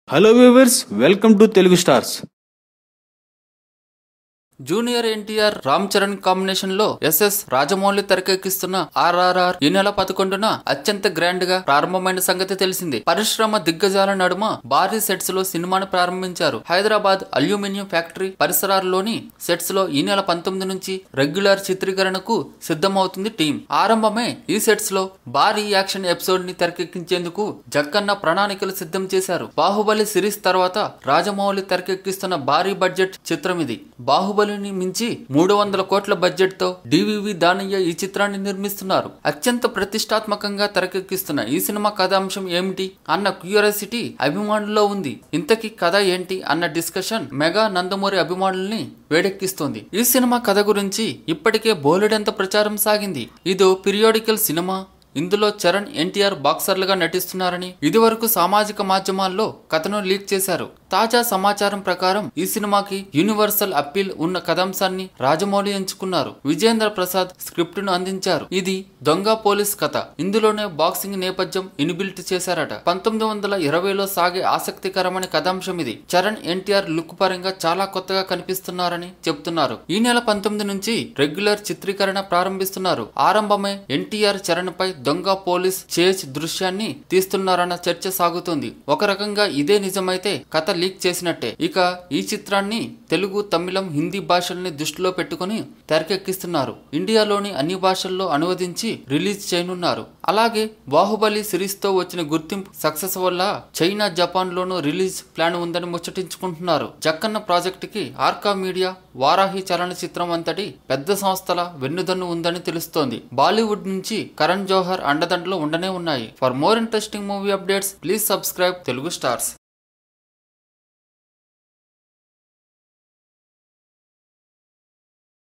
hello viewers welcome to Telugu stars junior NTR Ram Charan combination లో ఎస్ఎస్ రాజమౌళి తెరకెక్కిస్తున్న ఆర్ఆర్ఆర్ ఈ నెల పదకొండున అత్యంత గ్రాండ్ గా ప్రారంభమైన సంగతి తెలిసింది పరిశ్రమ దిగ్గజాల నడుమ భారీ సెట్స్ లో సినిమాను ప్రారంభించారు హైదరాబాద్ అల్యూమినియం ఫ్యాక్టరీ పరిసరాల్లోని సెట్స్ లో ఈ నెల పంతొమ్మిది నుంచి రెగ్యులర్ చిత్రీకరణకు సిద్ధమవుతుంది టీం ఆరంభమే ఈ సెట్స్ లో భారీ యాక్షన్ ఎపిసోడ్ ని తెరకెక్కించేందుకు జక్కన్న ప్రణాళికలు సిద్ధం చేశారు బాహుబలి సిరీస్ తర్వాత రాజమౌళి తెరకెక్కిస్తున్న భారీ బడ్జెట్ చిత్రం ఇది బాహుబలిని మించి మూడు వందల కోట్ల బడ్జెట్ తో డివివి దానయ్య ఈ చిత్రాన్ని నిర్మిస్తున్నారు అత్యంత ప్రతిష్టాత్మకంగా తెరకెక్కిస్తున్న ఈ సినిమా కథాంశం ఏమిటి అన్న క్యూరియాసిటీ అభిమానుల్లో ఉంది ఇంతకీ కథ ఏంటి అన్న డిస్కషన్ మెగా నందమూరి అభిమానుల్ని వేడెక్కిస్తోంది ఈ సినిమా కథ గురించి ఇప్పటికే బోలెడంత ప్రచారం సాగింది ఇదో పీరియాడికల్ సినిమా ఇందులో చరణ్ ఎన్టీఆర్ బాక్సర్లుగా నటిస్తున్నారని ఇదివరకు సామాజిక మాధ్యమాల్లో కథను లీక్ చేశారు తాజా సమాచారం ప్రకారం ఈ సినిమాకి యూనివర్సల్ అప్పీల్ ఉన్న కథాంశాన్ని రాజమౌళి ఎంచుకున్నారు విజేంద్ర ప్రసాద్ స్క్రిప్ట్ ను అందించారు ఇది దొంగ పోలీస్ కథ ఇందులోనే బాక్సింగ్ నేపథ్యం ఇన్బిల్ట్ చేశారట పంతొమ్మిది వందల ఇరవైలో సాగే ఆసక్తికరమైన కథాంశం ఇది చరణ్ ఎన్టీఆర్ లుక్ పరంగా చాలా కొత్తగా కనిపిస్తున్నారని చెప్తున్నారు ఈ నెల పంతొమ్మిది నుంచి రెగ్యులర్ చిత్రీకరణ ప్రారంభిస్తున్నారు ఆరంభమే ఎన్టీఆర్ చరణ్ పై దొంగ పోలీస్ చేజ్ దృశ్యాన్ని తీస్తున్నారన్న చర్చ సాగుతుంది ఒక రకంగా ఇదే నిజమైతే కథ లీక్ చేసినట్టే ఇక ఈ చిత్రాన్ని తెలుగు తమిళం హిందీ భాషల్ని దృష్టిలో పెట్టుకుని తెరకెక్కిస్తున్నారు ఇండియాలోని అన్ని భాషల్లో అనువదించి రిలీజ్ చేయనున్నారు అలాగే బాహుబలి సిరీస్ తో వచ్చిన గుర్తింపు సక్సెస్ వల్ల చైనా జపాన్ లోనూ రిలీజ్ ప్లాన్ ఉందని ముచ్చటించుకుంటున్నారు జక్కన్న ప్రాజెక్ట్ కి ఆర్కా మీడియా వారాహి చలనచిత్రం అంతటి పెద్ద సంస్థల వెన్నుదన్ను ఉందని తెలుస్తోంది బాలీవుడ్ నుంచి కరణ్ జోహర్ అండదండలు ఉండనే ఉన్నాయి for more interesting movie updates please subscribe Telugu stars